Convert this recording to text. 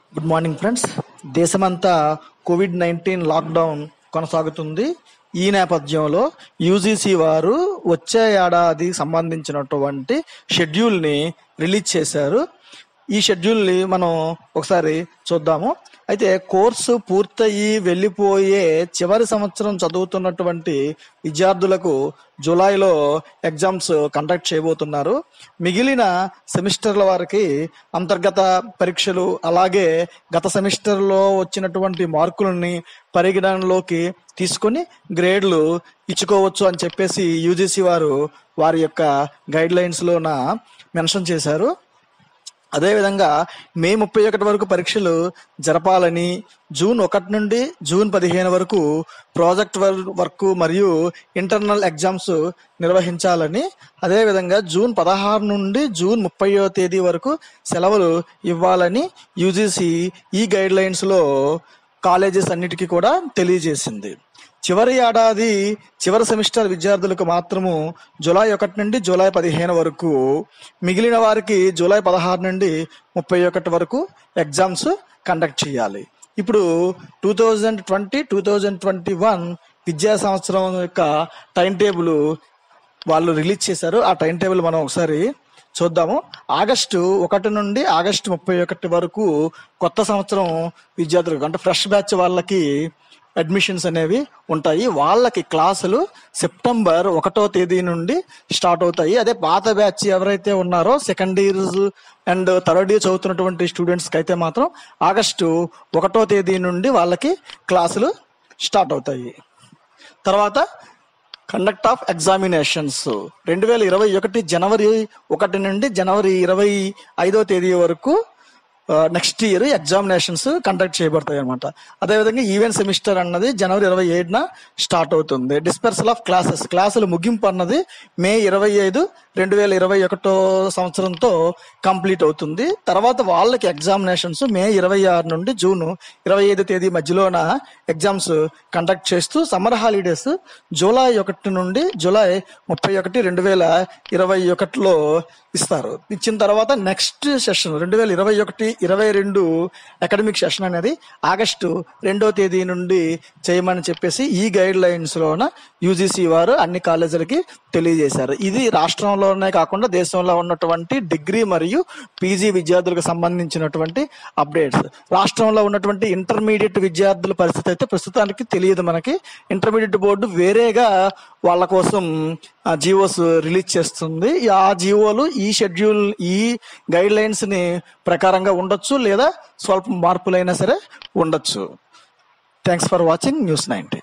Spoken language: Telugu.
గుడ్ మార్నింగ్ ఫ్రెండ్స్ దేశమంతా కోవిడ్ నైన్టీన్ లాక్డౌన్ కొనసాగుతుంది ఈ నేపథ్యంలో యూజీసీ వారు వచ్చే ఏడాది సంబంధించినటువంటి షెడ్యూల్ని రిలీజ్ చేశారు ఈ షెడ్యూల్ని మనం ఒకసారి చూద్దాము అయితే కోర్సు పూర్తయి వెళ్ళిపోయే చివరి సంవత్సరం చదువుతున్నటువంటి విద్యార్థులకు జూలైలో ఎగ్జామ్స్ కండక్ట్ చేయబోతున్నారు మిగిలిన సెమిస్టర్ల వారికి అంతర్గత పరీక్షలు అలాగే గత సెమిస్టర్లో వచ్చినటువంటి మార్కులని పరిగణనలోకి తీసుకొని గ్రేడ్లు ఇచ్చుకోవచ్చు అని చెప్పేసి యూజీసీ వారు వారి యొక్క గైడ్ లైన్స్లోన మెన్షన్ చేశారు అదేవిధంగా మే ముప్పై ఒకటి వరకు పరీక్షలు జరపాలని జూన్ ఒకటి నుండి జూన్ పదిహేను వరకు ప్రాజెక్ట్ వర్క్ మరియు ఇంటర్నల్ ఎగ్జామ్స్ నిర్వహించాలని అదేవిధంగా జూన్ పదహారు నుండి జూన్ ముప్పయో తేదీ వరకు సెలవులు ఇవ్వాలని యూజీసీ ఈ గైడ్ లైన్స్లో కాలేజెస్ అన్నిటికీ కూడా తెలియజేసింది చివరి ఏడాది చివరి సెమిస్టర్ విద్యార్థులకు మాత్రము జూలై ఒకటి నుండి జూలై పదిహేను వరకు మిగిలిన వారికి జూలై పదహారు నుండి ముప్పై ఒకటి వరకు ఎగ్జామ్స్ కండక్ట్ చేయాలి ఇప్పుడు two thousand twenty two thousand twenty one విద్యా సంవత్సరం యొక్క టైం టేబుల్ వాళ్ళు రిలీజ్ చేశారు ఆ టైం టేబుల్ మనం ఒకసారి చూద్దాము ఆగస్టు ఒకటి నుండి ఆగస్టు ముప్పై ఒకటి వరకు కొత్త సంవత్సరం విద్యార్థులకు అంటే ఫ్రెష్ బ్యాచ్ వాళ్ళకి అడ్మిషన్స్ అనేవి ఉంటాయి వాళ్ళకి క్లాసులు సెప్టెంబర్ ఒకటో తేదీ నుండి స్టార్ట్ అవుతాయి అదే పాత బ్యాచ్ ఎవరైతే ఉన్నారో second years and third year చదువుతున్నటువంటి స్టూడెంట్స్కి అయితే మాత్రం ఆగస్టు ఒకటో తేదీ నుండి వాళ్ళకి క్లాసులు స్టార్ట్ అవుతాయి తర్వాత కండక్ట్ ఆఫ్ ఎగ్జామినేషన్స్ రెండు వేల ఇరవై ఒకటి జనవరి ఒకటి నుండి జనవరి ఇరవై ఐదో తేదీ వరకు నెక్స్ట్ ఇయర్ ఎగ్జామినేషన్స్ కండక్ట్ చేయబడతాయి అనమాట అదేవిధంగా ఈవెంట్ సెమిస్టర్ అన్నది జనవరి ఇరవై ఏడున స్టార్ట్ అవుతుంది డిస్పర్సల్ ఆఫ్ క్లాసెస్ క్లాసులు ముగింపు అన్నది మే ఇరవై ఐదు రెండు వేల ఇరవై ఒకటో సంవత్సరంతో కంప్లీట్ అవుతుంది తర్వాత వాళ్ళకి ఎగ్జామినేషన్స్ మే ఇరవై ఆరు నుండి జూన్ ఇరవై ఐదు తేదీ మధ్యలోన ఎగ్జామ్స్ కండక్ట్ చేస్తూ సమ్మర్ హాలిడేస్ జూలై ఒకటి నుండి జూలై ముప్పై ఒకటి రెండు వేల ఇరవై ఒకటిలో ఇస్తారు ఇచ్చిన తర్వాత నెక్స్ట్ సెషన్ రెండు వేల ఇరవై ఒకటి ఇరవై రెండు అకాడమిక్ సెషన్ అనేది ఆగస్టు రెండో తేదీ నుండి చేయమని చెప్పేసి ఈ గైడ్ లైన్స్ లోన యూజీసీ వారు అన్ని కాలేజీలకి తెలియజేశారు ఇది రాష్ట్రంలోనే కాకుండా దేశంలో ఉన్నటువంటి డిగ్రీ మరియు పీజీ విద్యార్థులకు సంబంధించినటువంటి అప్డేట్స్ రాష్ట్రంలో ఉన్నటువంటి ఇంటర్మీడియట్ విద్యార్థుల పరిస్థితి అయితే ప్రస్తుతానికి తెలియదు మనకి ఇంటర్మీడియట్ బోర్డు వేరేగా వాళ్ళ కోసం జియోస్ రిలీజ్ చేస్తుంది ఆ జియోలు ఈ షెడ్యూల్ ఈ గైడ్ లైన్స్ ని ప్రకారంగా ఉండొచ్చు లేదా స్వల్ప మార్పులైనా సరే ఉండొచ్చు thanks for watching news ninety